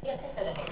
هي الحته ده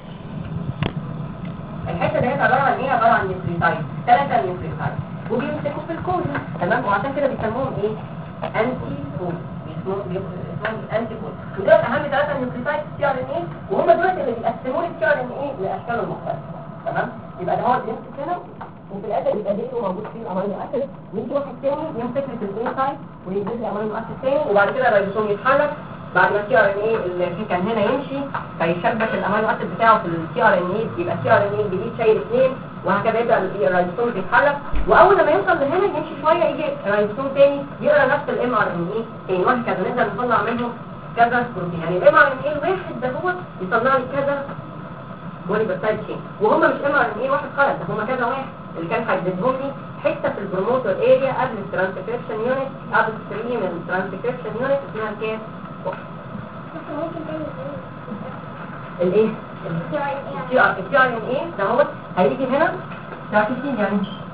الحته ديت عباره عن ايه عباره عن نيوكليوتايد ثلاثه نيوكليوتايد وبيمسكوا في الكود تمام وعشان كده بيسموهم ايه انتي كود بيسموهم اسمهم انتي كود ودول اهم ثلاثه نيوكليوتايد في ار ان ايه وهم دول اللي بيقسموا لي ار ان ايه لاشكال المختلفه تمام يبقى ده هو بيمسك هنا وفي الاخر يبقى دي موجود فيه الامينو اسيد ويجي واحد تاني يمسك لي في الاي سايد ويجيب لي امينو اسيد تاني وبعد كده الريبوسوم يتحرك بعد ما التي ار ان ايه اللي فيه كان هنا يمشي فيشبك الامينو اسيد بتاعه في التي ار ان ايه يبقى التي ار ان ايه الجديد شايل اثنين وهكذا يبدا الريبوسوم يتحرك واول لما يوصل لهنا يمشي شويه يجي الريبوسوم تاني يقرا نفس الام ار ان ايه تاني وهكذا نقدر نطلع منه كذا بروتين يعني الام ار ان ايه الواحد ده هو يطلع لي كذا بولي بيبتايد تشين وهم مش ام ار ان ايه واحد خالص ده هم كذا واحد اللي كان هيديهم لي حته في البروموتور اريا قبل الترانسكريبشن يونت قبل ستريم الترانسكريبشن يونت اسمها كام ممكن تاني الايه ازاي التي ار التي ار ان ايه ده هو هيجي هنا تعرفين يعني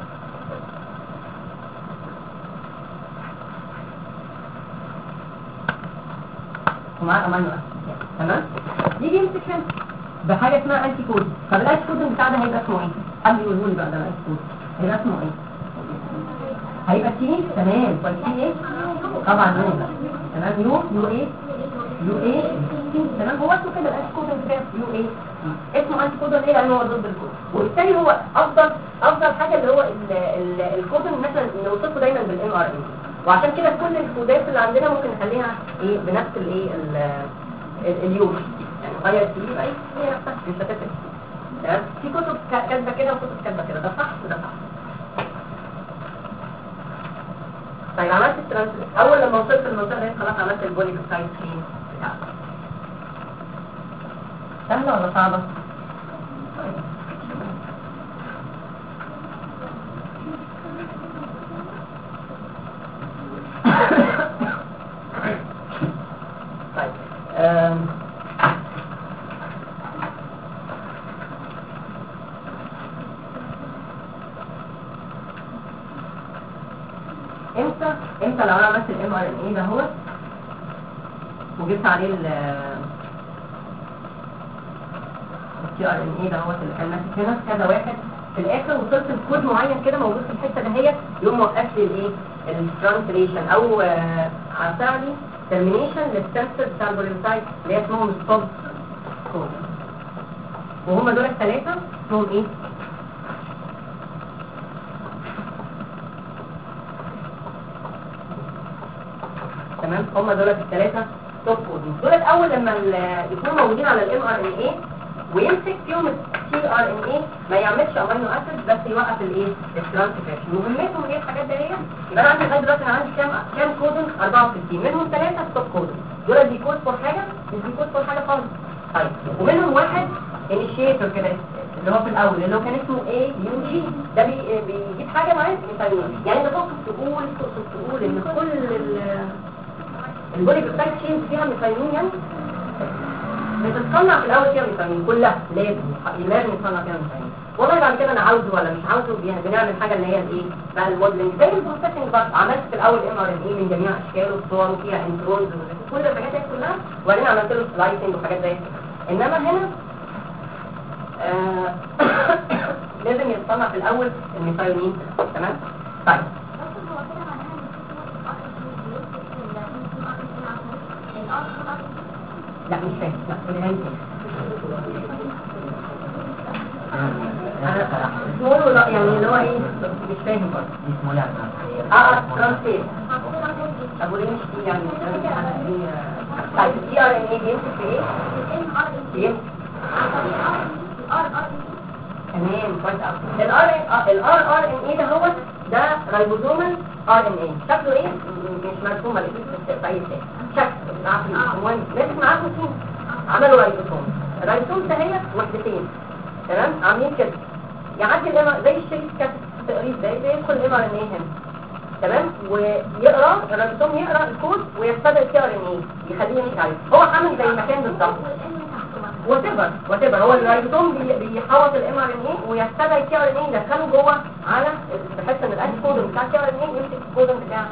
ومعاه امينو اسيد تمام يجي يمسك هنا بحاجه اسمها انتي كود طب الانتي كود بتاع ده هيبقى اسمه ايه حد يقوله لي بقى ده الانتي كود هيبقى اسمه ايه هيبقى تي تمام كويسين ايه طبعا يو تمام يو يو ايه يو ايه تمام هو اسمه كده الانتي كود بتاع يو ايه اسمه انتي كود ليه لان هو ضد الكود وبالتالي هو افضل افضل حاجه اللي هو ال- ال- الكود ان احنا نوصفه دايما بالام ار ان وعشان كده كل الكودات اللي عندنا ممكن نخليها ايه بنفس الايه ال- ال- اليوم يعني غير سي يبقى هي نفسها مش هتفرق تمام في كتب ك- كاتبه كده وكتب كاتبه كده ده صح وده صح طيب عملت الترانس اول لما وصلت للمنطقه دي خلاص عملت البولي بتاعت فين بتاعتك سهله ولا صعبه طيب أم. امتى امتى لو انا عملت الام ار ان اي ده هو وجبت عليه ال التي ار ان اي ده هو اللي كان ماسك هنا كذا واحد في الاخر وصلت لكود معين كده موجود في الحته دهيت يقوم موقف لي الايه الترانسليشن او آه، عطى لي ترمينيشن للسنسور بتاع البوليسايت اللي هي اسمهم ستوب كود وهم دول الثلاثه اسمهم ايه؟ تمام هم دول الثلاثه ستوب كود دول الاول لما ال- يكونوا موجودين على الام ار ان اي ويمسك فيهم التي ار ان اي ما يعملش امينو اسيد بس يوقف الايه الترانسكريبشن مهمتهم ايه الحاجات دي هي يبقى انا عندي لغايه دلوقتي انا عندي كام كام كودون 64 منهم ثلاثه ستوب كودون دول بيكود فور حاجه مش بيكود فور حاجه خالص طيب ومنهم واحد انيشيتور كده اللي هو في الاول اللي هو كان اسمه ايه يو جي ده بي بيجيب حاجه معايا مثاليه يعني انت تقصد تقول تقصد تقول ان كل ال- البولي بتاعت تشينج فيها ميثايلين يعني بتتصنع في الاول فيها ميثايلين كلها لازم لازم يتصنع فيها ميثايلين والله بعد كده انا عاوزه ولا مش عاوزه بي- بنعمل حاجه اللي هي الايه بقى الموديلنج زي البروسيسنج برضه عملت في الاول ام ار ان اي من جميع اشكاله وصوره وفيها انترونز كل الحاجات دي كلها وبعدين عملت له سلايسنج وحاجات زي كده انما هنا آه لازم يتصنع في الاول الميثايلين تمام طيب لا مش فاهم لا قولها لي تاني. اسمه لا يعني اللي هو ايه مش فاهم برضه اسمه لا اه اه ترانسفير طب وليه مش دي يعني طيب الدي ار ان ايه بيمسك في ايه؟ بيمسك تمام كويس قوي الار الار ار ان ايه ده هو ده رايبوزومال ار ان ايه شكله ايه م- مش مرسوم ولا ايه في اي شيء شكله عارفين المهم ماسك معاه بروتين عملوا رايبوزوم الرايبوزوم ده هي وحدتين تمام عاملين كده يعدي الام زي الشريط كده تقريبا ده بيدخل الام ار ان ايه هنا تمام ويقرا الرايبوزوم يقرا الكود ويستدعي التي ار ان ايه يخليه يمشي عليه هو عامل زي المكان بالظبط وتبر وتبر هو الرايبوزوم بي- بيحوط الام ار ان اي ويستدعي التي ار ان اي يدخله جوه على بحيث ان الانتي كودون بتاع التي ار ان اي يمسك الكودون بتاع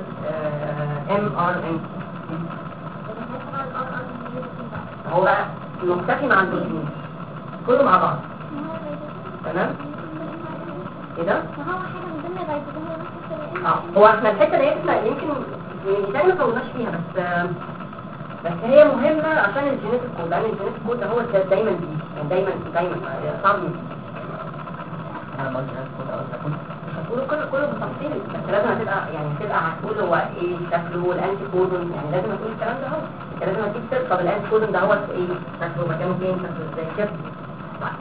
الام ار ان هو بقى مختفي مع البروتين كله مع بعض تمام ايه ده؟ ما هو حاجة من ضمن الريبوزوم هي نفس الشيء. اه هو احنا الحته دي احنا يمكن يعني ما طولناش فيها بس بس هي مهمه عشان الجينيتك كود لان الجينيتك كود ده هو ده دايما بيجي يعني دايما دايما صعب يجي. انا ما قلتش كنت اقول لك كنت هتقوله كله كله بالتفصيل بس لازم هتبقى يعني هتبقى هتقول هو ايه شكله الانتي كودون يعني لازم هتقول الكلام ده هو انت لازم هتجيب سيرت طب الانتي كودون ده هو ايه شكله مكانه فين شكله ازاي كده طيب.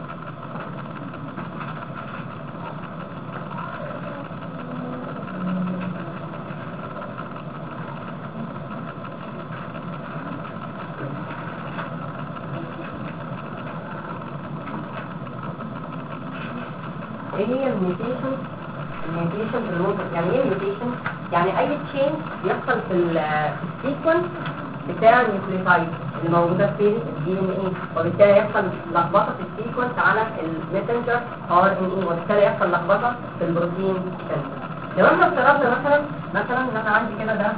ايه هي الميوتيشن الميوتيشن في المنطق يعني ايه الميوتيشن يعني اي تشينج يحصل في السيكونس بتاع النيوكليوتايد اللي موجوده في الدي ان ايه وبالتالي يحصل لخبطه في السيكونس على الميسنجر ار ان ايه وبالتالي يحصل لخبطه في البروتين سنسر لو احنا افترضنا مثلا مثلا ان انا عندي كده ده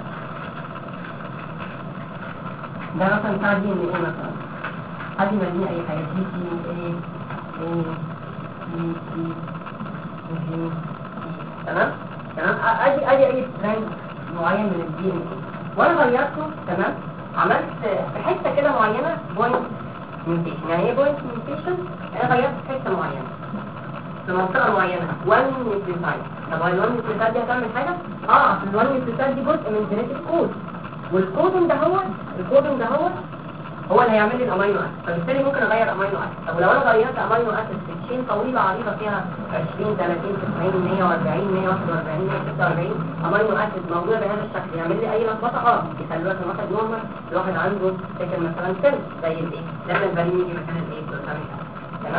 ده مثلا بتاع دي ان ايه مثلا حد يمليني اي حاجه دي سي ايه ايه سي سي جي تمام تمام أ- ادي ادي اي ستراند معين من الدي ان ايه وانا غيرته تمام عملت في حته كده معينه بوينت ميوتيشن يعني ايه بوينت ميوتيشن انا غيرت في حته معينه في منطقه معينه 1 نيوكليوتايد طب هو ال 1 نيوكليوتايد دي هتعمل حاجه اه اصل ال 1 نيوكليوتايد دي جزء من جينيتك كود والكودون ده هو الكودون ده هو هو اللي هيعمل لي الامينو اسيد فبالتالي ممكن اغير امينو اسيد طب لو انا غيرت امينو اسيد في تشين طويله عريضه فيها 20 30 90 140 141 146 امينو اسيد موجوده بهذا الشكل يعمل لي اي لخبطه اه يخلي مثلا واحد نورمال الواحد عنده سكن مثلا سيل زي الايه لما البريم يجي مكان الايه بروتامين تمام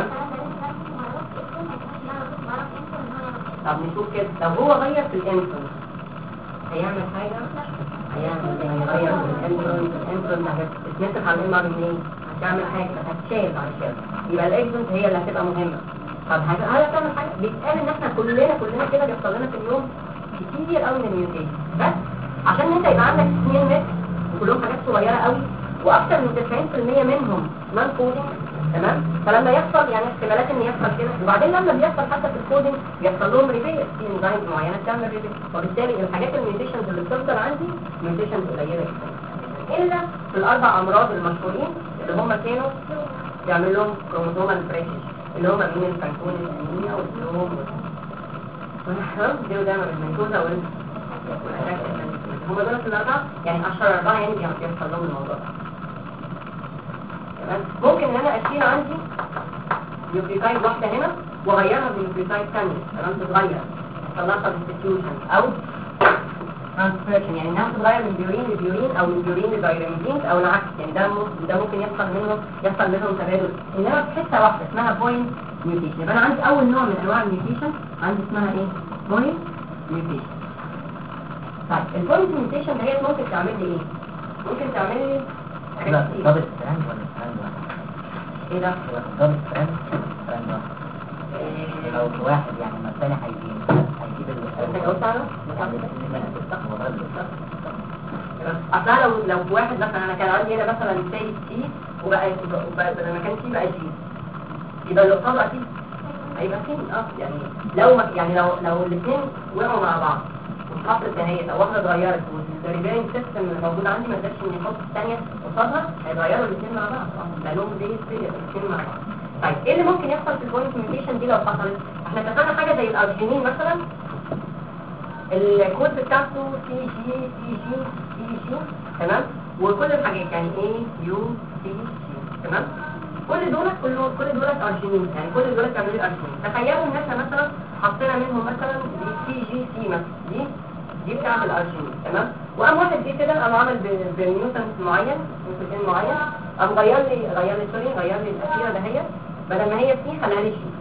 طب نشوف كده لو هو غير في الانسون هيعمل حاجه هيعمل يعني يغير في الانسون الانسون هتتنسخ على الام ار ان ايه هتعمل حاجه هتشيل بعد كده يبقى الاكسون هي اللي هتبقى مهمه طب هت- هل هتعمل حاجه بيتقال ان احنا كلنا كلنا كده بيحصل لنا في اليوم كتير قوي من الميوتيشن بس عشان انت يبقى عندك 2 متر وكلهم حاجات صغيره قوي واكثر من 90% منهم نون كودنج تمام فلما يحصل يعني احتمالات ان يحصل كده وبعدين لما بيحصل حتى في الكودنج بيحصل لهم ريبير في انزيمز معينه بتعمل ريبير وبالتالي الحاجات الميوتيشنز اللي بتفضل عندي ميوتيشنز قليله جدا الا في الاربع امراض المشهورين اللي هم كانوا يعمل لهم كروموسومال بريشن اللي هم مين الفانكون الانيميا والسلوم والحرام دي دايما الميكوزا وال والأشعة المنزلية. هم دول الاربعه يعني اشهر اربعه يعني بيحصل لهم الموضوع ده تمام ممكن ان انا اشيل عندي نيوكليوتايد واحده هنا واغيرها بنيوكليوتايد ثانيه تمام تتغير يحصل لها سبستيوشن او ترانسفيرشن يعني انها تتغير من بيورين لبيورين او من بيورين لبيورينزين او العكس يعني ده ممكن ده ممكن يحصل منه يحصل منهم تبادل انما في حته واحده اسمها بوينت ميوتيشن يبقى انا عندي اول نوع من انواع الميوتيشن عندي اسمها ايه بوينت ميوتيشن طيب البوينت ميوتيشن ديت ممكن تعمل لي ايه ممكن تعمل لي حاجات لا كتير. ضابط ستراند ولا ستراند واحد ايه ده ضابط ستراند ستراند واحد إيه، لو في واحد يعني ما الثاني هيجيب هيجيب انت ال جاوبت عنه يعني هو الراجل. اصل أنا لو لو في واحد مثلا انا كان عندي هنا مثلا سي سي وبقى وبقى بدل ما كان سي بقى جي يبقى اللي قصاده اكيد هيبقى سي اه يعني لو ما يعني لو لو الاثنين وقعوا مع بعض والخط الثانيه او واحده اتغيرت والريبيرنج سيستم اللي موجود عندي ما قدرش ان يحط الثانيه قصادها هيتغيروا الاثنين مع بعض اه ده لهم زي الاثنين مع بعض طيب ايه اللي ممكن يحصل في البوينت ميوتيشن دي لو حصلت احنا اتفقنا حاجه زي الارجينين مثلا الكود بتاعته سي جي سي جي سي جي تمام وكل الحاجات يعني اي يو سي جي تمام كل دول كل كل دول ارجينين يعني كل دول بيعملوا لي ارجينين تخيلوا ان احنا مثلا حطينا منهم مثلا دي سي جي سي مثلا دي دي بتاعت الارجينين تمام وقام واحد جه كده قام عمل ب- بنيوتن معين نيوتن معين قام غير لي غير لي سوري غير لي الاخيره دهيت بدل ما هي سي خلاها لي شي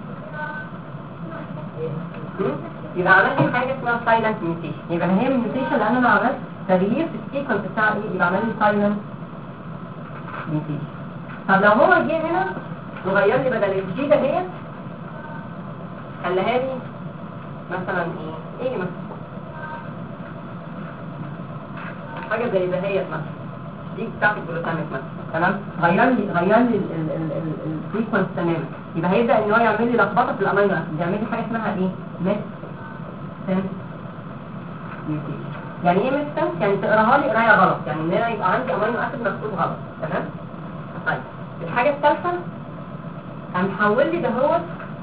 مم؟ يبقى عملت لي حاجه اسمها سايلنت ميوتيشن يبقى هي ميوتيشن لان انا عملت تغيير في السيكونس بتاع ايه يبقى عمل لي سايلنت ميوتيشن طب لو هو جه هنا وغير لي بدل الجي ده هي خلاها لي مثلا ايه ايه مثلا حاجه زي دهيت مثلا دي بتاعت الجلوتاميك مثلا تمام غير لي غير لي السيكونس تماما يبقى هيبدا ان هو يعمل لي لخبطه في الامينو اسيد يعمل لي حاجه اسمها ايه ميس سنس ميوتيشن يعني ايه ميس سنس يعني تقراها لي قرايه غلط يعني ان انا يبقى عندي امينو اسيد مكتوب غلط تمام طيب الحاجه الثالثه قام حول لي دهوت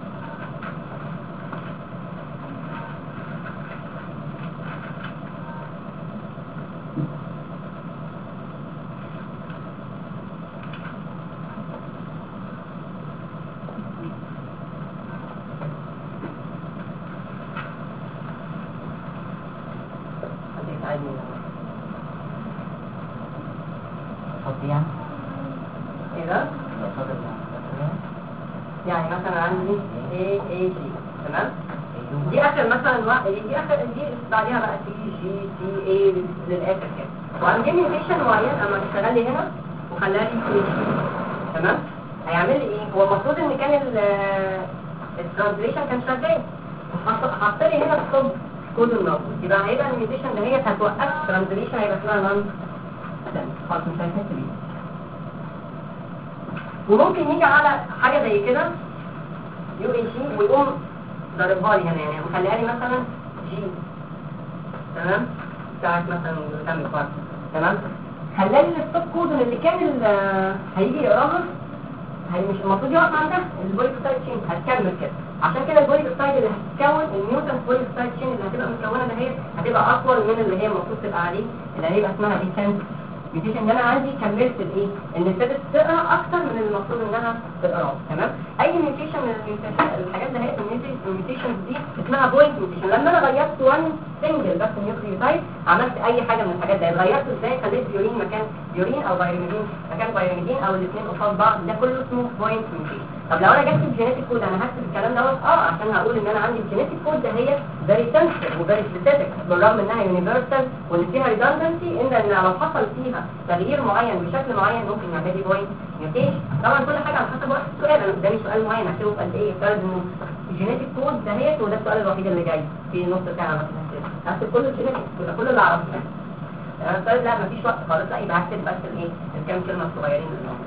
حد يساعدني لو- صوت يعني ايه ده صوت يعني مثلا عندي A A G تمام دي اخر مثلا واحد دي اخر دي بعديها بقى سي جي سي اي للاخر كده وعندي ميوتيشن معين اما اشتغل لي هنا وخلاها لي سي جي تمام هيعمل لي ايه هو المفروض ان كان الترانزليشن كان شغال وحط حط لي هنا الصب كود الموجود يبقى هيبقى الميوتيشن ده هي هتوقف الترانزليشن هيبقى اسمها نون خلاص مش هيحس بيه وممكن يجي على حاجه زي كده يو اي جي ويقوم ضاربها لي هنا يعني مخليها لي مثلا جي تمام بتاعت مثلا كام كوارت تمام خلى لي الستوب كود اللي كان ال- هيجي يقراها هي مش المفروض يقف عندها البوليبسايد تشين هتكمل كده عشان كده البوليبسايد اللي هتتكون الميوتنت بوليبسايد تشين اللي هتبقى مكونه ده هي هتبقى اطول من اللي هي المفروض تبقى عليه اللي هيبقى اسمها ديسنت ميوتيشن ان انا عندي كملت الايه ان ابتدت تقرا اكتر من المفروض انها تقراه تمام اي ميوتيشن من الميوتيشن الحاجات اللي هي الميوتيشن دي اسمها بوينت ميوتيشن لما انا غيرت وان سنجل بس نيوكليوتايد عملت اي حاجه من الحاجات دي غيرت ازاي خليت يورين مكان يورين او بايرميدين مكان بايرميدين او الاثنين قصاد بعض ده كله اسمه بوينت ميوتيشن طب لو انا جبت الجينيتيك كود انا هكتب الكلام دوت اه عشان هقول ان انا عندي الجينيتيك كود ده هي فيري سنسيتيف وفيري سبيسيفيك بالرغم انها يونيفرسال وان فيها ريدندنسي الا ان لو حصل فيها تغيير معين بشكل معين ممكن يعمل لي بوينت ميوتيشن طبعا كل حاجه على حسب وقت السؤال انا قدامي سؤال معين هكتبه في قد ايه افترض انه الجينيتيك كود دهيت وده السؤال الوحيد اللي جاي في نص ساعه مثلا كده هكتب كل الجينيتيك يبقى كل اللي اعرفه انا افترض لا مفيش وقت خالص لا يبقى هكتب بس الايه الكام كلمه الصغيرين اللي هم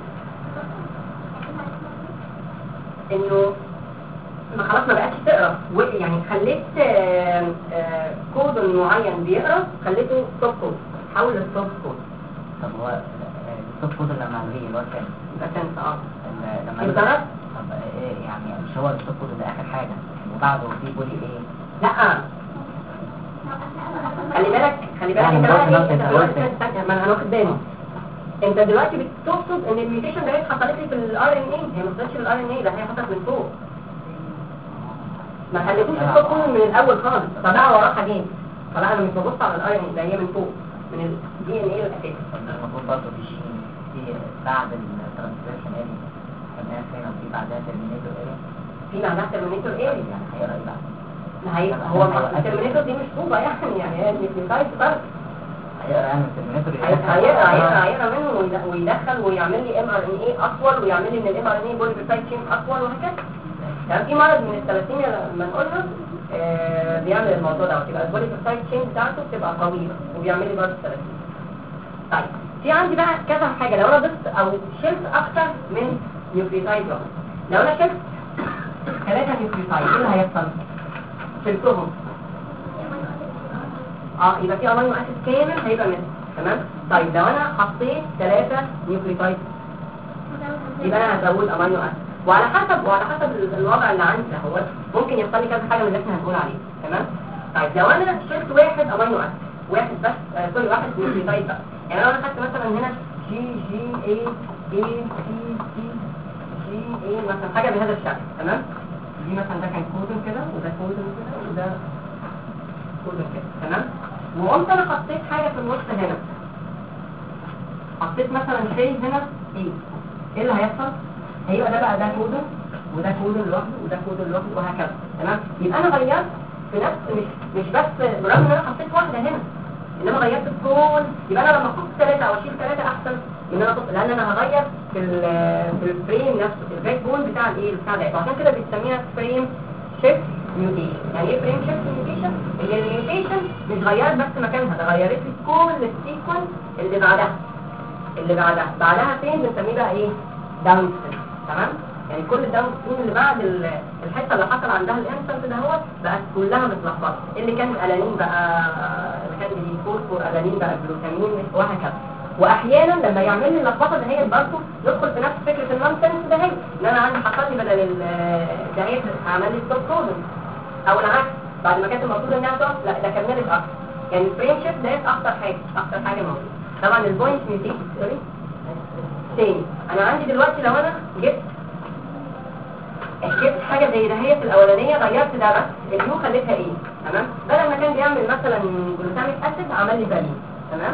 انه ما خلاص ما بقتش تقرا و- يعني خليت آه، آه، كود معين بيقرا خليته ستوب كود حول الستوب كود طب هو آه، الصوت كود اللي لما عليه اللي هو كان يبقى كان اه ال- لما الضرب؟ طب ايه يعني مش هو الصوت كود اللي اخر حاجه وبعده في بولي ايه لا خلي بالك خلي بالك يعني انت دلوقتي بقى نفس ايه انت انت دلوقتي قلت. استنى ما انا واخد بالي انت دلوقتي بتقصد ان الميوتيشن ده اتحصلت لي في الار ان اي هي ما حصلتش في الار ان اي ده هي حصلت من فوق ما خليتوش الصوت كله من الاول خالص طلع وراه حاجات طلع انا مش ببص على الار ان اي ده هي من فوق من الدي ان اي الاساسي طب ده المفروض برضه في شيء في بعد الترانسليشن اريا كمان هنا وفي بعدها ترمينيتور اريا في معناها ترمينيتور اريا يعني هيقرا ايه بعد ما هي هو الترمينيتور دي مش طوبه يعني يعني هي النيوكليوتايد فرق هيقرا يعني الترمينيتور هيقرا هيقرا هيقرا منه ويد- ويدخل ويعمل لي ام ار ان اي اطول ويعمل لي من الام ار ان اي بوليبيبتايد تشين اطول وهكذا يعني في مرض من الثلاثيميا لما نقولها آه بيعمل الموضوع ده يبقى البوليبيبتايد تشين بتاعته بتبقى طويله وبيعمل لي برضه الثلاثيميا طيب في عندي بقى كذا حاجه لو انا ضفت او شلت اكتر من نيوكليوتايد واحد لو انا شلت ثلاثه نيوكليوتايد ايه اللي هيحصل؟ شلتهم اه يبقى في امينو اسيد كامل هيبقى منه تمام طيب لو انا حطيت ثلاثة نيوكليوتايد يبقى انا هزود امينو اسيد وعلى حسب وعلى حسب ال- الوضع اللي عندي ده هو ممكن يحصل لي كذا حاجه من اللي احنا هنقول عليه تمام طيب لو انا شلت واحد امينو اسيد واحد بس آه سوري واحد نيوكليوتايد بس يعني لو انا خدت مثلا هنا جي جي اي اي سي سي جي اي مثلا حاجه بهذا الشكل تمام دي مثلا ده كان كودن كده وده كودن كده وده كودن كده تمام وقمت انا حطيت حاجه في النص هنا حطيت مثلا شيء هنا ايه ايه اللي هيحصل هيبقى ده بقى ده كودن وده كودن لوحده وده كودن لوحده وهكذا تمام يبقى انا غيرت في نفس مش مش بس برغم ان انا حطيت واحده هنا انما غيرت الكون يبقى انا لما احط ثلاثه او اشيل ثلاثه احسن من انا احط لان انا هغير في ال- في الفريم نفسه في الباك بون بتاع الايه بتاع ده وعشان كده بنسميها فريم شيفت ميوتيشن يعني ايه فريم شيفت ميوتيشن هي الميوتيشن مش غيرت بس مكانها ده غيرت لي كل السيكونس اللي بعدها اللي بعدها بعدها فين بنسميه بقى ايه داون ستريم تمام يعني كل الداون ستريم اللي بعد ال- الحته اللي حصل عندها الانسنت ده هو بقت كلها متلخبطه اللي كان الانين بقى اللي كان بيفوسفور الانين بقى جلوتامين وهكذا واحيانا لما يعمل لي اللخبطه دهيت برضه ندخل في نفس فكره النونسنس دهيت ان انا عندي حصل لي بدل ال- دهيت عمل لي ستوب كودن او العكس بعد ما كانت المفروض انها تقف لا ده كملت اكتر يعني الفريم شيفت ديت اخطر حاجه اخطر حاجه موجوده طبعا البوينت ميوتيشن سوري تاني انا عندي دلوقتي لو انا جبت جبت حاجه زي دهيت الاولانيه غيرت ده بس اليو خليتها ايه تمام بدل ما كان بيعمل مثلا جلوتاميك اسيد عمل لي فالين تمام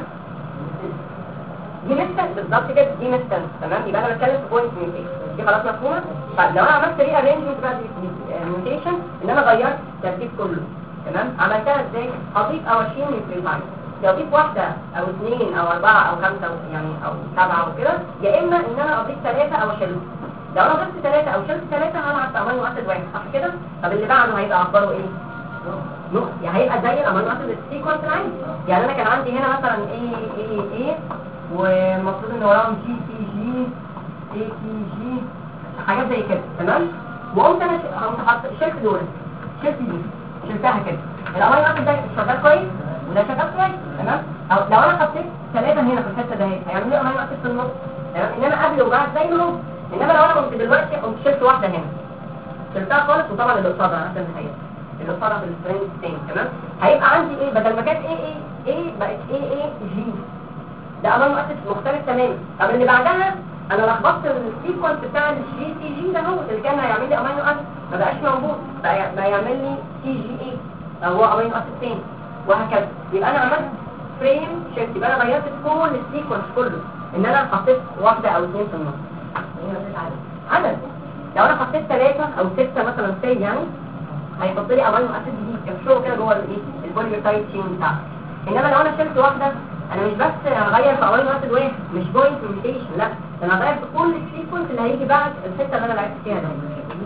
دي مستن بالظبط كده دي مستن تمام يبقى انا بتكلم في بوينت ميوتيشن دي خلاص مفهومه طيب لو انا عملت ري ارينجمنت بقى ميوتيشن ان انا غيرت الترتيب كله تمام عملتها ازاي هضيف او اشيل نيوكليوتايد يا اضيف واحده او اثنين او اربعه او خمسه أو يعني او سبعه وكده يا اما ان انا اضيف ثلاثه او اشيلهم لو انا ضفت ثلاثه او شلت ثلاثه هلعب في امينو اسيد واحد صح كده طب اللي بعده هيبقى اخباره ايه نقط يعني هيبقى زي الامينو اسيد السيكونس العادي يعني انا كان عندي هنا مثلا ايه ايه ايه والمفروض ان وراهم جي سي جي اي سي جي حاجات زي كده تمام وقمت انا ش- قمت حاطط شلت دول شلت دي شلتها كده الامينو اسيد ده شغال كويس وده شغال كويس تمام أو لو انا حطيت ثلاثه هنا في الحته ده هيعملوا لي امينو اسيد في النص تمام انما قبل وبعد زي ما هو انما لو انا قمت دلوقتي قمت شلت واحده هنا شلتها خالص وطبعا اللي قصادها عشان الحقيقه اللي قصادها في الفريم الثاني تمام هيبقى عندي ايه بدل ما كانت ايه ايه ايه بقت ايه ايه جي ده امينو اسيد مختلف تماما طب اللي بعدها انا لخبطت السيكونس بتاع الجي سي جي ده هو اللي كان هيعمل لي امينو اسيد ما بقاش موجود بقى بقى يعمل لي سي جي اي او هو امينو اسيد تاني وهكذا يبقى انا عملت فريم شيفت يبقى انا غيرت كل السيكونس كله ان انا حطيت واحده او اثنين في النص عدد لو انا حطيت ثلاثه او سته مثلا سي يعني هيحط لي امينو اسيد جديد كبشوه كده جوه الايه البوليوتايد تشين بتاعته انما لو انا شلت واحده انا مش بس هغير في امينو اسيد واحد مش بوينت ميوتيشن لا ده انا هغير في كل السيكونس اللي هيجي بعد الحته اللي انا لعبت فيها ده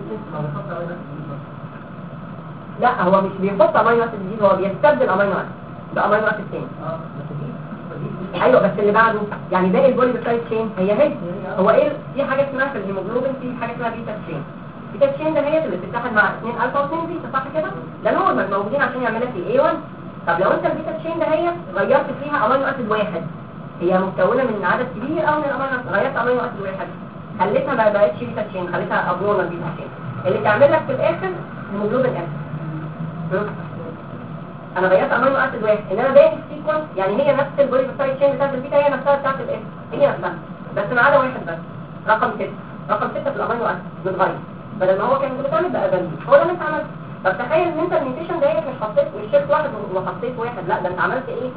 لا هو مش بيحط امينو اسيد جديد هو بيستبدل امينو اسيد بامينو اسيد تاني ايوه بس اللي بعده يعني باقي البوليوتايد تشين هي هي هو ايه في حاجه اسمها في الهيموجلوبين في حاجه اسمها بيتا تشين بيتا تشين ده هي اللي بتتحد مع 2 الفا و2 بيتا صح كده ده نورمال موجودين عشان يعمل لك الاي 1 طب لو انت البيتا تشين ده هي غيرت فيها امينو اسيد واحد هي مكونه من عدد كبير قوي من الامينو اسيد غيرت امينو اسيد واحد خليتها ما بقتش بيتا تشين خليتها ابنورمال بيتا تشين اللي تعمل لك في الاخر هيموجلوبين اسيد انا غيرت امينو اسيد واحد انما باقي السيكونس يعني هي نفس البوليبيبتايد تشين بتاعت البيتا هي نفسها بتاعت الاس هي نفسها بس ما عدا واحد بس رقم 6 رقم 6 في الامينو اسيد متغير بدل ما هو كان جلوتاميك بقى بنزين هو ده اللي انت عملته طب تخيل ان انت الميوتيشن ديت مش حطيت مش شلت واحد وحطيت واحد لا ده انت عملت ايه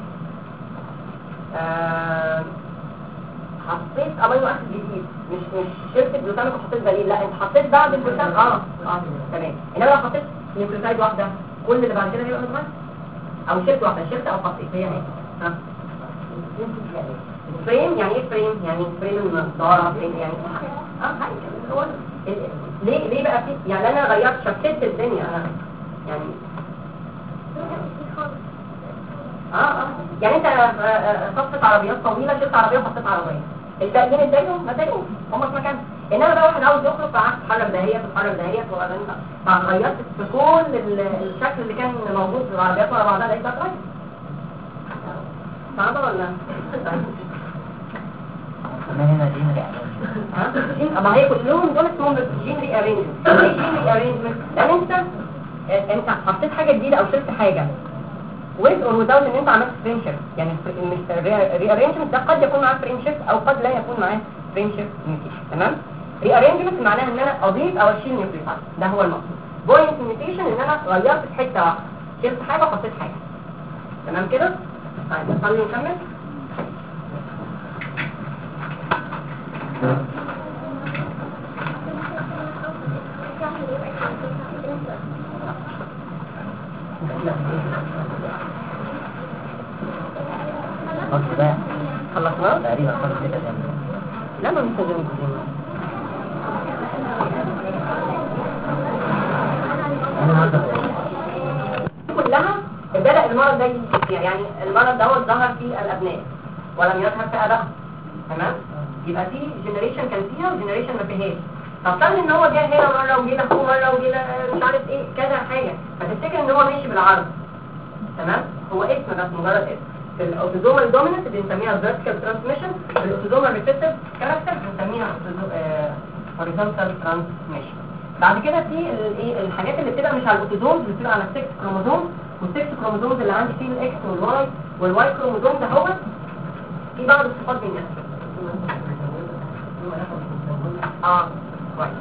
آه حطيت امينو اسيد جديد مش مش شلت الجلوتاميك وحطيت دليل لا انت حطيت بعد الجلوتاميك اه اه تمام انما لو حطيت نيوكليوتايد واحده كل اللي بعد كده هيبقى متغير او شلت واحده شلت او حطيت هي هي ها فريم يعني ايه فريم يعني فريم النضاره فريم يعني اه هاي هو ال- ليه ليه بقى في يعني انا غيرت شكلت الدنيا انا يعني اه اه يعني انت آه، آه، صفت عربيات طويله شلت عربيه وحطيت عربيه الباقيين اتضايقوا ما اتضايقوش هم في مكان انما بقى واحد عاوز يخرج فقعدت تتحرك دهيت تتحرك دهيت وبعدين فغيرت في كل ال- الشكل اللي كان موجود في العربيات ورا بعضها لقيت بقى اتغير صعبه ولا كمان هنا دي نرجع ها؟ جين- ما هي كلهم دول اسمهم جين ري ارينجمنت ايه جين ري ارينجمنت لان انت آه، انت حطيت حاجه جديده او شلت حاجه with or without ان انت عملت فريم شيفت يعني ري ارينجمنت ده قد يكون معاه فريم شيفت او قد لا يكون معاه فريم شيفت ميوتيشن تمام ري ارينجمنت معناها ان انا اضيف او اشيل نيوكليوتايد ده هو المقصود بوينت ميوتيشن ان انا غيرت في حته واحده شلت حاجه وحطيت حاجه تمام كده طيب نصلي ونكمل خلاص بقى خلصنا تقريبا خلاص كده جنب لا ما مش لازم نكون النهارده كلها بدأ المرض ده يجي فيها يعني المرض ده ظهر في الأبناء ولم يظهر في أبائهم تمام يبقى في جنريشن كان فيها وجنريشن ما فيهاش فافترض ان هو جه هنا مره وجه لاخوه مره وجه ل- مش عارف ايه كذا حاجه فتفتكر ان هو ماشي بالعرض تمام هو اسم بس مجرد اسم في الاوتوزومال دوميننت بنسميها فيرتيكال ترانسميشن في الاوتوزومال ريسيسيف كاركتر بنسميها هوريزونتال ترانسميشن بعد كده في ال- ايه الحاجات اللي بتبقى مش على الاوتوزومز اللي بتبقى على السكس كروموزوم والسكس كروموزومز اللي عندي فيه الاكس والواي والواي كروموزوم ده هو في بعض الصفات بينقسم اه كويس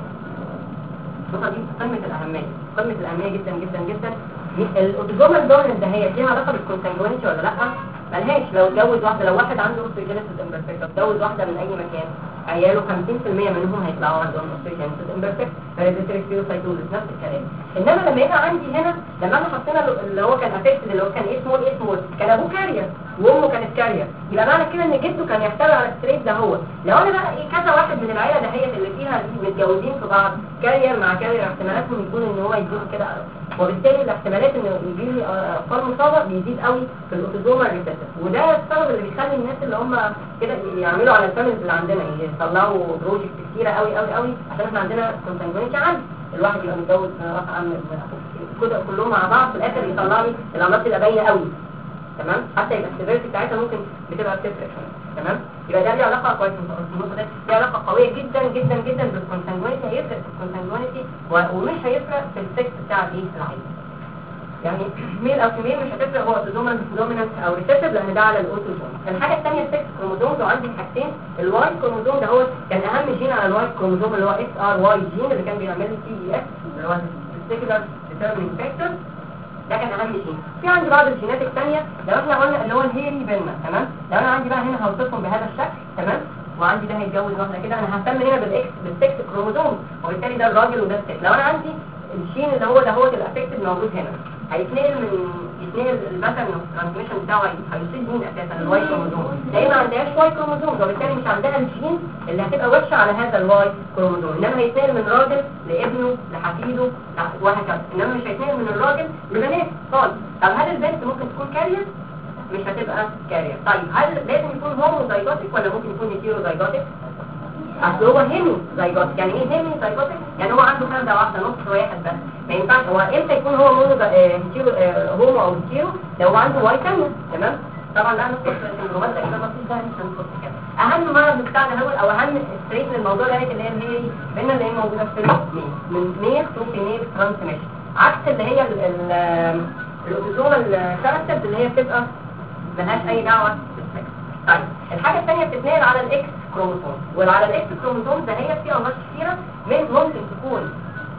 النقطة دي قمة الأهمية قمة الأهمية جدا جدا جدا الأوتوزومال دوميننت ده هي ليها علاقة بالكونسنجوينتي ولا لأ؟ ملهاش لو اتجوز واحدة لو واحد عنده اوستيوجينيسيس امبرفكت اتجوز واحدة من أي مكان عياله 50% منهم هيطلعوا عندهم اوستيوجينيسيس امبرفكت هيريديتري سبيروسايتوزيس نفس الكلام إنما لما يبقى عندي هنا لما احنا حطينا له- اللي هو كان افكتد اللي هو كان اسمه اسمه كان ابوه كارير وامه كانت كارير يبقى معنى كده ان جده كان يحتوي على الستريت ده هو لو انا بقى ايه كذا واحد من العيله دهيت اللي فيها دي متجوزين في بعض كارير مع كارير احتمالاتهم يكون ان هو يجيب كده وبالتالي الاحتمالات ان يجي لي اطفال مصابه بيزيد قوي في الاوتوزومال ريسيسيف وده السبب اللي بيخلي الناس اللي هم كده يعملوا على الفاميلز اللي عندنا يطلعوا بروجكت كتيره قوي قوي قوي عشان احنا عندنا كونسنجوينتي عالي الواحد يبقى متجوز راح عم كده كلهم مع بعض في الاخر يطلع لي العمليات تبقى باينه قوي تمام حتى يبقى السيفيرتي بتاعتها ممكن بتبقى بتفرق شويه تمام يبقى ده ليه علاقه كويس النقطه دي ليه علاقه قويه جدا جدا جدا بالكونسنجوينتي هيفرق في الكونسنجوينتي و- ومش هيفرق في السكس بتاع الايه العيل يعني ميل او فيميل مش هتفرق هو اوتوزومال دومينانت او ريسيسيف لان ده على الاوتوزوم الحاجه الثانيه السكس كروموزوم وعندي حاجتين الواي كروموزوم ده هو كان اهم جين على الواي كروموزوم اللي هو اس ار واي جين اللي كان بيعمل لي تي اي اس اللي هو السيكولار ديترمينينج فاكتور ده كان اهم جين في عندي بعض الجينات الثانيه لو احنا قلنا اللي هو الهيري بينا تمام لو انا عندي بقى هنا هوصفهم بهذا الشكل تمام وعندي ده هيتجوز واحده كده انا ههتم هنا بالاكس بالسكس كروموزوم وبالتالي ده الراجل وده الست لو انا عندي الجين اللي هو ده هو الافكتد موجود هنا هيتنقل من يتنقل مثلا الترانسميشن بتاعه هيصيب مين اساسا الواي كروموزوم لان ما عندهاش واي كروموزوم وبالتالي مش عندها الجين اللي هتبقى وحشه على هذا الواي كروموزوم انما هيتنقل من راجل لابنه لحفيده لح- وهكذا انما مش هيتنقل من الراجل لبنات خالص طب هل البنت ممكن تكون كارير مش هتبقى كارير طيب هل لازم يكون هومو زيجوتيك ولا ممكن يكون هيتيرو زيجوتيك اصل هو هيمي زيجوتيك يعني ايه هيمي زيجوتيك يعني هو عنده خمسه واحده نص واحد بس ما ينفعش هو امتى يكون هو مونو زا- آه، هيتيرو آه، هومو او هيتيرو لو هو عنده واي ثانيه تمام طبعا ده هندخل في السندرومات ده كده بسيط ده مش هندخل في كده اهم مرض بتاعنا هو او اهم ستريت للموضوع ده اللي هي الهيري بينا اللي هي موجوده في الميل من ميل تو فيميل ترانسميشن عكس اللي هي ال- ال- الاوتوزومال كاركترز اللي هي بتبقى ملهاش اي دعوه بالسكس طيب الحاجه الثانيه بتتنقل على الاكس كروموسوم وعلى الاكس كروموسوم ده هي في انواع كثيره من ممكن تكون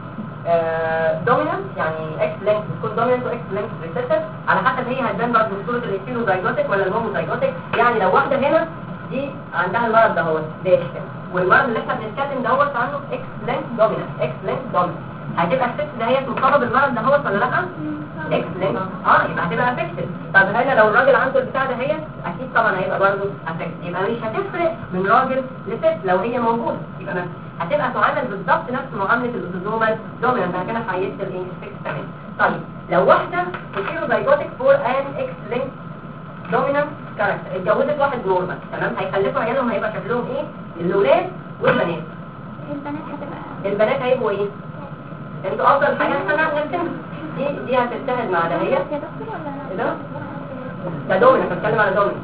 دومينانت يعني اكس لينك تكون دومينانت واكس لينك ريسيسيف على حسب هي هتبان برضه من صوره الاكسينو زيجوتيك ولا الهومو زيجوتيك يعني لو واحده هنا دي عندها المرض ده هو ده والمرض اللي احنا بنتكلم دوت عنه اكس لينك دومينانت اكس لينك دومينانت هتبقى الست ده هي مصابه بالمرض ده هو ولا لا؟ اكس لينك اه يبقى هتبقى افكتد طب هنا لو الراجل عنده البتاع ده هي اكيد طبعا هيبقى برضه افكتد يبقى مش هتفرق من راجل لست لو هي موجوده يبقى ما هتبقى تعامل بالظبط نفس معامله الاوتوزومال دومينانت انا كده حيدت الايه السكس تمام طيب لو واحده هيتيرو زيجوتيك فور ان اكس لينك دومينانت كاركتر اتجوزت واحد نورمال تمام هيخلفوا عيالهم هيبقى شكلهم ايه الاولاد والبنات البنات هتبقى البنات هيبقوا ايه انتوا افضل حاجه احنا نرسم دي دي هتتسهل مع ده هي يا دكتور ولا ايه ده؟ ده دومينانت بتكلم على دومينانت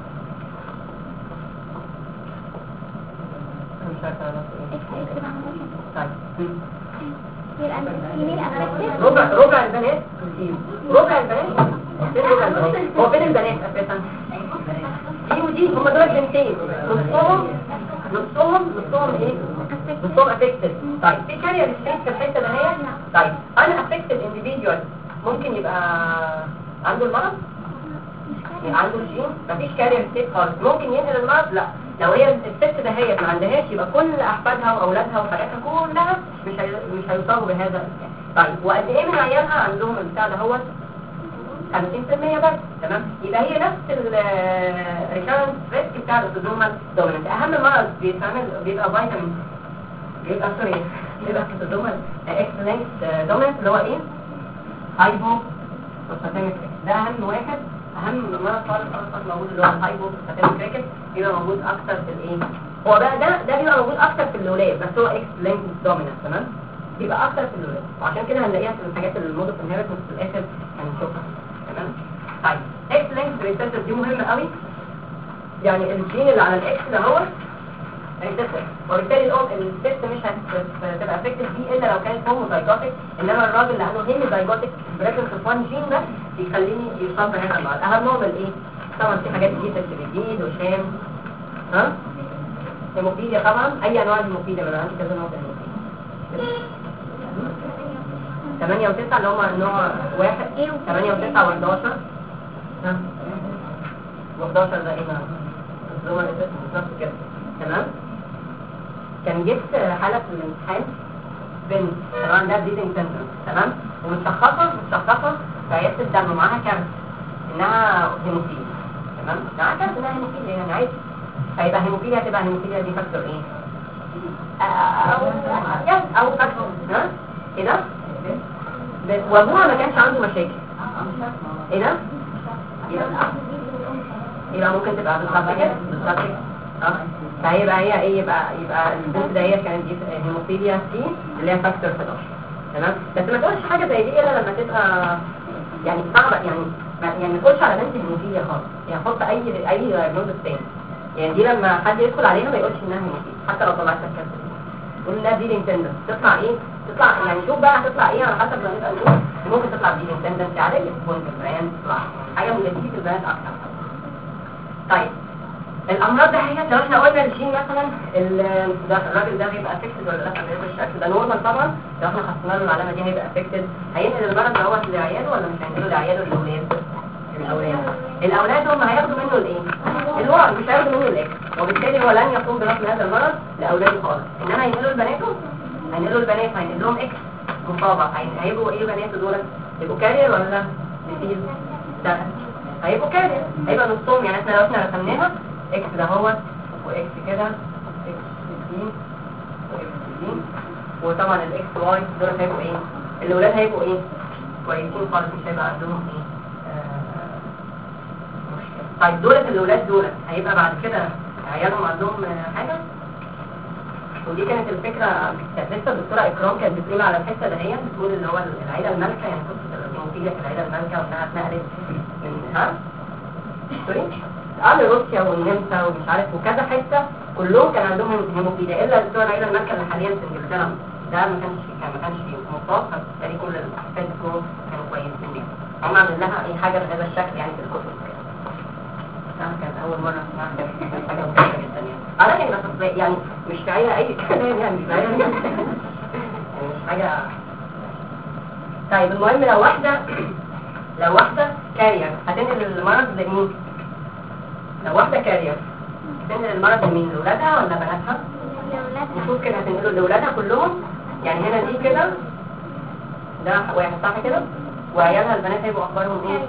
مش عارفه انا اكس اكس بقى طيب مم. يبقى الفيميل افكتد ربع ربع البنات ربع البنات فين ربع البنات هو فين البنات اساسا دي ودي هم دول بنتين نصهم نصهم نصهم ايه نصهم افكتد طيب في كارير ستيت في الحته ده هي طيب انا افكتد انديفيديوال ممكن يبقى عنده المرض يعني عنده الجين مفيش كارير ستيت خالص ممكن ينقل المرض لا لو هي الست دهيت ما عندهاش يبقى كل احفادها واولادها وحاجاتها كلها مش هي... مش هيصابوا بهذا الإنسان. طيب وقد ايه من عيالها عندهم البتاع ده هو 50% بس تمام يبقى هي نفس الريكارنت ريسك بتاع الاوتوزومال دومينانت اهم مرض بيتعمل بيبقى فيتامين بيبقى سوري بيبقى الاوتوزومال اكس لينكس دومينانت اللي هو ايه هايبو بوستاتيميك ده اهم واحد اهم مرض خالص خالص خالص موجود اللي هو الهايبو ساتيريك كريكت بيبقى موجود اكتر في الايه هو بقى ده ده بيبقى موجود اكتر في الولاد بس هو اكس لينك دومينانت تمام بيبقى اكتر في الولاد وعشان كده هنلاقيها في الحاجات اللي المودو في الهيرتنس في الاخر هنشوفها تمام طيب اكس لينك ريسيسور دي مهمه قوي يعني الجين اللي على الاكس ده هو ريسيسور وبالتالي الام الست مش هتبقى افكتد بيه الا لو كانت هومو زايجوتيك انما الراجل اللي عنده هيمي زايجوتيك بريزنس اوف وان جين ده بيخليني يصاب بهذا المرض اهمهم الايه طبعا في حاجات جديده جديد وشام ها هيموفيليا طبعا اي انواع الهيموفيليا ما انا عندي كذا نوع من الهيموفيليا 8 و9 اللي هم نوع واحد 8 و9 و11 ها و11 ده ايه بقى؟ اللي هو بالظبط كده تمام كان جبت حالة في الامتحان بنت كان عندها بليدنج سنتر تمام ومتشخصة متشخصة في عيادة الدم ومعاها كارت انها هيموفيليا تمام معاها كارت انها هيموفيليا يعني عادي فيبقى هيموفيليا هتبقى هيموفيليا دي فاكتور ايه؟ او يس او فاكتور ها كده ب- وابوها ما كانش عنده مشاكل ايه ده؟ يبقى يبقى ممكن تبقى بالظبط كده بالظبط كده اه فهيبقى هي ايه يبقى يبقى البنت ده هي كانت دي هيموفيليا سي اللي هي فاكتور 11 تمام بس ما تقولش حاجه زي دي الا لما تبقى يعني صعبه يعني ما يعني ما تقولش على بنت هيموفيليا خالص يعني حط اي اي دايجنوز تاني يعني دي لما حد يدخل عليها ما يقولش انها هيموفيليا حتى لو طلعت لك كانسر قول انها بيلينج تندنس تطلع ايه تطلع يعني شوف بقى هتطلع ايه على حسب ما نبقى نشوف ممكن تطلع بيلينج تندنس عاديه بوينت البيان تطلع حاجه من اللي في البنات اكتر طيب الامراض ده هي لو احنا قلنا الجين مثلا ال- ده الراجل ده هيبقى افكتد ولا لا هيبقى بالشكل ده نورمال طبعا لو احنا حطينا له العلامه دي هيبقى افكتد هينقل المرض دوت لعياله ولا مش هينقله لعياله الاولاد الاولاد الاولاد هم هياخدوا منه الايه الورم مش هياخدوا منه الاكس وبالتالي هو لن يقوم برفض هذا المرض لاولاده خالص انما هينقلوا لبناته هينقلوا البنات هينقل لهم اكس مصابه هي- هيبقوا ايه بنات دول يبقوا كارير ولا نسيب ده هيبقوا كارير هيبقى نصهم يعني احنا لو احنا رسمناها اكس ده هو واكس كده اكس سين واكس سين وطبعا الاكس واي دول هيبقوا ايه الاولاد هيبقوا ايه كويسين خالص مش هيبقى عندهم ايه آه، مشكلة. طيب دولت الاولاد دولت هيبقى بعد كده عيالهم عندهم آه، حاجه ودي كانت الفكره كانت لسه الدكتوره اكرام كانت بتقول على الحته دهيت بتقول اللي هو العيله المالكه يعني قصه الهيموفيليا في العيله المالكه وانها اتنقلت من ها سوري اه لروسيا والنمسا ومش عارف وكذا حته كلهم كان عندهم هيموفيليا الا بتوع العيله المالكه اللي حاليا في انجلترا ده ما كانش كان ما كانش مصاب فبالتالي كل الاحفاد بتوعه كانوا كويسين جدا هم عاملين لها اي حاجه بهذا الشكل يعني في الكتب آه، كانت اول مره اسمعها كانت كانت حاجه ممتازه جدا يعني اه لكن بس أصل يعني مش في عيله اي كلام يعني مش في عيله يعني مش حاجه طيب المهم لو واحده لو واحده كارير هتنقل المرض لمين لو واحده كارير هتنقل المرض لمين لاولادها ولا بناتها نشوف كده هتنقله لاولادها كلهم يعني هنا دي كده ده واحد صح كده وعيالها البنات هيبقوا اخبارهم ايه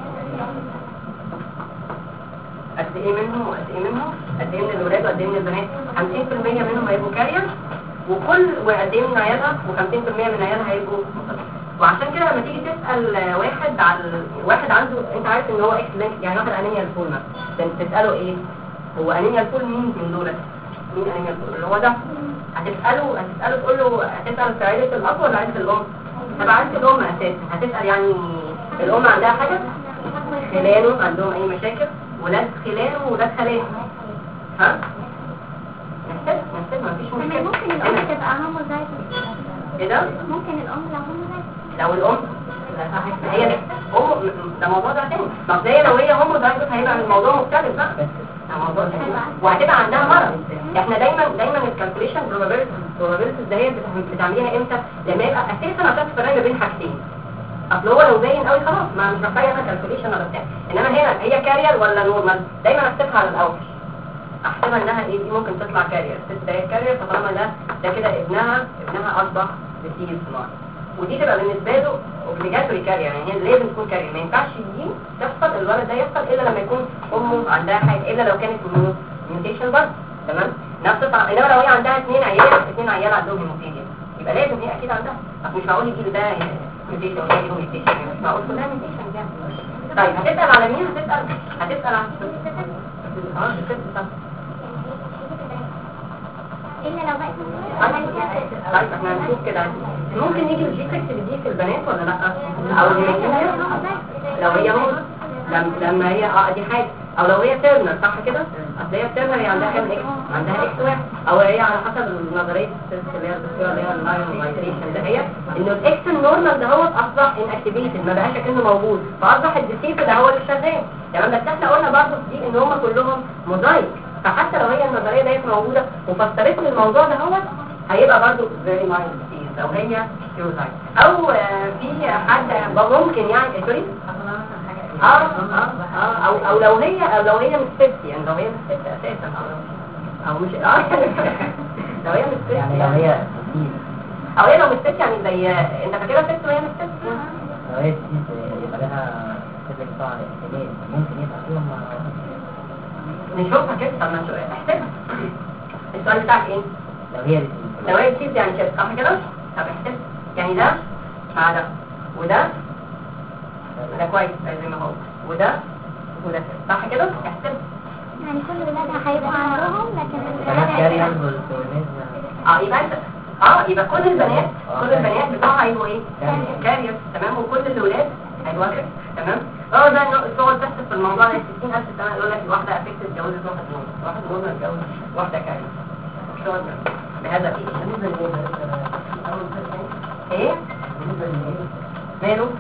قد ايه منهم وقد ايه منهم قد ايه من الولاد وقد ايه من البنات 50% منهم هيبقوا كارير وكل وقد ايه من عيالها و50% من عيالها هيبقوا مصابين. وعشان كده لما تيجي تسال واحد على واحد عنده انت عارف ان هو اكس لينك يعني واحد انيميا الفول مثلا تساله ايه هو انيميا الفول مين من دول مين انيميا الفول اللي هو ده هتساله هتساله تقول له هتسال في عيله الاب ولا عيله الام تبقى عيله الام اساسا هتسال يعني الام عندها حاجه خلاله عندهم اي مشاكل ولاد خلاله وولاد خلاله ها نحسب نحسب مفيش مشكله ممكن الأم تبقى هوموزايتس ايه ده ممكن الأم لو هوموزايتس لو الام لا صح هي ده هو ده موضوع ده تاني طب زي لو هي هومو دايجوت هيبقى الموضوع مختلف بقى ده موضوع تاني وهتبقى عندها مرض احنا دايما دايما الكالكوليشن probabilities دهيت بتعم- بتعمليها امتى لما يبقى اساسا عشان تفرقي ما بين حاجتين اصل هو لو باين قوي خلاص ما مش محتاجه انا كالكوليشن ولا بتاع انما هنا هي كارير ولا نورمال دايما احسبها على الاول احسبها انها ايه دي ممكن تطلع كارير الست ده هي كارير فطالما ده ده كده ابنها ابنها اصبح بتيجي صناعي ودي تبقى بالنسبه له اوبليجاتوري كارير يعني هي لازم تكون كارير ما ينفعش دي تحصل الولد ده يحصل الا لما يكون امه عندها حاجه الا لو كانت ميوتيشن برضه تمام نفس الطعم انما لو هي عندها اثنين عيال اثنين عيال عندهم هيموفيليا يبقى لازم هي اكيد عندها طب مش معقول يجي له ده ميوتيشن وده يجي له ميوتيشن مش معقول كلها ميوتيشن يعني طيب هتسال على مين هتسال هتسال على اه الست طبعا إلا لو بقت طيب احنا هنشوف كده ممكن نيجي الجي 6 دي في البنات ولا لا او الهيموفيليا لو هي هو لما لما هي اه دي حاجه او لو هي تيرنر صح كده اصل هي تيرنر هي عندها كام اكس عندها اكس واحد او هي على حسب نظريه الست اللي هي الدكتوره اللي هي اللاين مايتريشن ده هي انه الاكس النورمال ده هو اصبح ان اكتيفيتد ما بقاش كانه موجود فاصبح الديسيف ده هو اللي شغال تمام بس احنا قلنا برضه دي ان هم كلهم موزايك فحتى لو هي النظريه ديت موجوده وفسرت لي الموضوع ده هو هيبقى برضه فيري مايند ديسيز او هي سيروزايك او آه، في حد ممكن يعني سوري اه اه اه او او لو هي او لو هي مش ست يعني لو هي مش ست اساسا او او مش اه لو هي مش ست يعني لو هي تسيب او هي لو مش ست يعني زي انت فاكرها ست وهي مش ست لو هي تسيب يبقى لها سيبلينج طبعا احتمال ممكن يبقى فيهم نشوفها كده طب ما نشوف احسبها السؤال بتاعك ايه لو هي تسيب لو هي بتيجي يعني كده صح كده طب احسب يعني ده مع ده وده ده كويس زي ما هو وده وده صح كده احسب يعني كل ولادها هيبقى عندهم لكن بنات كارير الولاد والتورنيز اه يبقى انت اه يبقى كل البنات كل البنات بتوعها هيبقوا ايه كارير. كارير تمام وكل الاولاد هيبقوا كده تمام اه ده إنه الشغل بس في الموضوع ده 60000 سنه يقول لك واحده افكت اتجوزت واحد نور واحد نور اتجوز واحده كارير الشغل ده بهذا في ايه ماله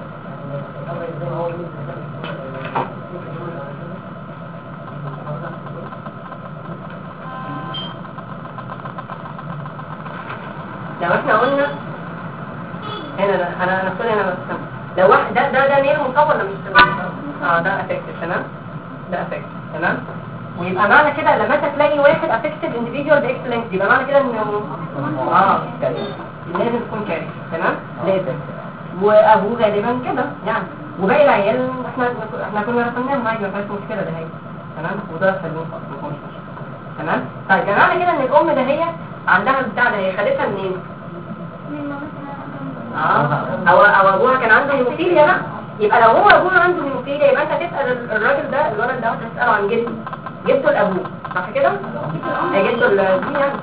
لو احنا قلنا هنا ده انا انا سوري انا بس لو واحد ده ده ده ميل مصاب ولا مش مصاب؟ اه ده افكتد تمام ده افكتد تمام ويبقى معنى كده لما انت تلاقي واحد افكتد انديفيدوال باكس لينك يبقى معنى كده انه اه كارير لازم تكون كاري تمام لازم وابوه غالبا كده يعني وباقي العيال احنا احنا كنا رسمناهم عادي ما فيهاش مشكله ده هي تمام وده سليم خالص ما فيهوش مشكله تمام طيب يعني معنى كده ان الام ده هي عندها البتاع ده هي خدتها منين؟ من مامتها اه او او ابوها كان عنده هيموفيليا بقى يبقى لو هو ابوها عنده هيموفيليا يبقى انت تسال ال- الراجل ده الولد ده تساله عن جده جبته لابوه صح كده؟ هي جبته ل- دي يعني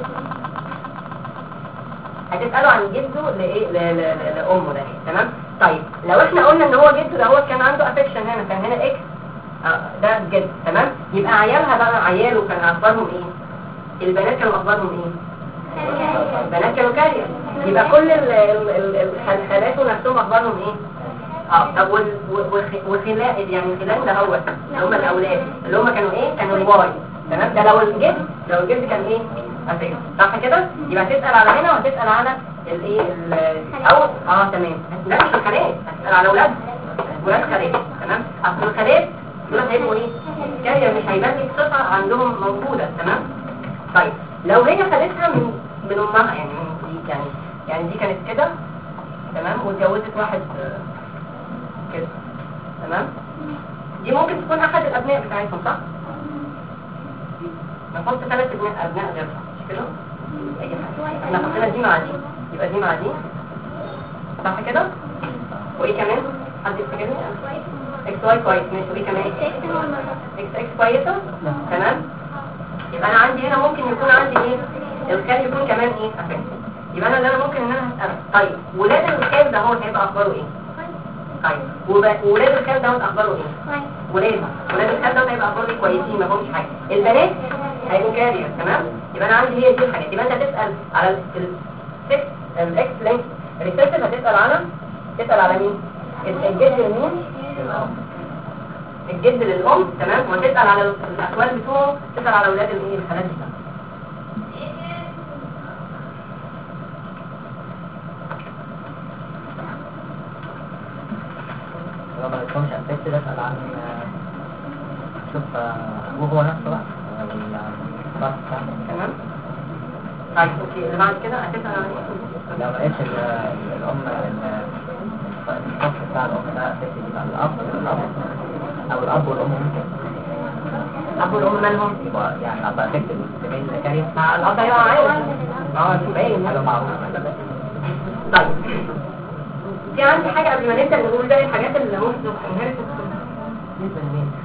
هتساله عن جده لايه ل- ل- ل- لامه ده هي تمام طيب لو احنا قلنا ان هو جده ده هو كان عنده افكشن هنا كان هنا اكس آه، ده الجد تمام يبقى عيالها بقى عياله كان اخبارهم ايه البنات كانوا اخبارهم ايه البنات كانوا كارير يبقى كل ال- ال- ال- ال- خالاته نفسهم اخبارهم ايه اه طب وال- وخ- وخلال يعني خلال ده هو اللي هم الاولاد اللي هم كانوا ايه كانوا الواي تمام ده لو الجد لو الجد كان ايه أفكت. صح كده يبقى تسال على هنا وهتسال على الايه ال- او اه تمام لا مش الخالات هتسال على اولاد ولاد خالات تمام اصل الخالات دول هيبقوا ايه كارير مش هيبان لك صفه عندهم موجوده تمام طيب لو هي خدتها من من امها يعني من دي يعني يعني دي كانت كده تمام واتجوزت واحد آه، كده تمام دي ممكن تكون احد الابناء بتاعتهم صح نحط ثلاث ابناء ابناء غيرها مش كده اي حاجه احنا حطينا دي مع دي يبقى دي مع دي صح كده وايه كمان حد يفتكرني اكس واي كويس ماشي وايه كمان اكس اكس كويسه تمام يبقى انا عندي هنا ممكن يكون عندي ايه الخال يكون كمان ايه افكت يبقى انا اللي انا ممكن ان انا هسأله طيب ولاد الخال ده هو هيبقى اخباره ايه طيب وب- وولاد الخال ده اخباره ايه ولاد ولاد الخال ده هيبقى اخباره إيه؟ كويسين ما همش حاجه البنات هيبقوا كارير تمام يبقى انا عندي هي دي الحاجات يبقى انت تسال على السكس الاكس لينك ريسيرش هتسال على تسال على مين الجد لمين الجد للام تمام وتسال على الاخوال بتوعه تسال على اولاد الايه الخالات بتاعته لو ما لقيتهمش افكت اسال عن شوف ابوه هو نفسه بقى والطرف بتاعه تمام طيب اوكي اللي بعد كده هتسال على ايه لو ما لقيتش ال- ال- الام ال- الطرف بتاع الام ده افكت يبقى الاب الاب او الاب والام ممكن ابو الام مالهم يبقى يعني الاب افكت والزميل كارير مع الاب هيبقى عادي اه باين حاجه معروفه طيب في عندي حاجة قبل ما نبدأ نقول باقي الحاجات اللي ممكن تبقى inherited بالنسبه للميل